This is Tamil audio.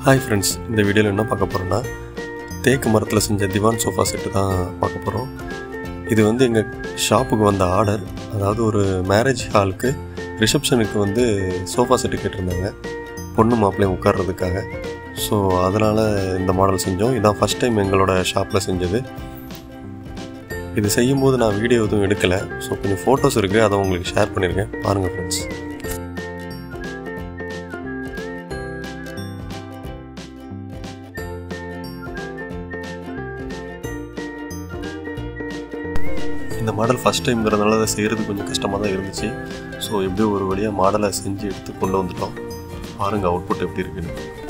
ஹாய் ஃப்ரெண்ட்ஸ் இந்த வீடியோவில் என்ன பார்க்க போகிறோன்னா தேக்கு மரத்தில் செஞ்ச திவான் சோஃபா செட்டு தான் பார்க்க போகிறோம் இது வந்து எங்கள் ஷாப்புக்கு வந்த ஆர்டர் அதாவது ஒரு மேரேஜ் ஹாலுக்கு ரிசப்ஷனுக்கு வந்து சோஃபா செட்டு கேட்டிருந்தாங்க பொண்ணு மாப்பிள்ளையும் உட்கார்றதுக்காக ஸோ அதனால் இந்த மாடல் செஞ்சோம் இதான் ஃபஸ்ட் டைம் எங்களோட ஷாப்பில் செஞ்சது இது செய்யும்போது நான் வீடியோ எதுவும் எடுக்கலை ஸோ கொஞ்சம் ஃபோட்டோஸ் இருக்குது அதை உங்களுக்கு ஷேர் பண்ணியிருக்கேன் பாருங்கள் ஃப்ரெண்ட்ஸ் இந்த மாடல் ஃபஸ்ட் டைம்ங்கிறதுனால அதை செய்கிறது கொஞ்சம் கஷ்டமாக தான் இருந்துச்சு ஸோ எப்படியோ ஒரு வழியாக மாடலை செஞ்சு எடுத்து கொண்டு வந்துட்டோம் பாருங்கள் அவுட்புட் எப்படி இருக்குன்னு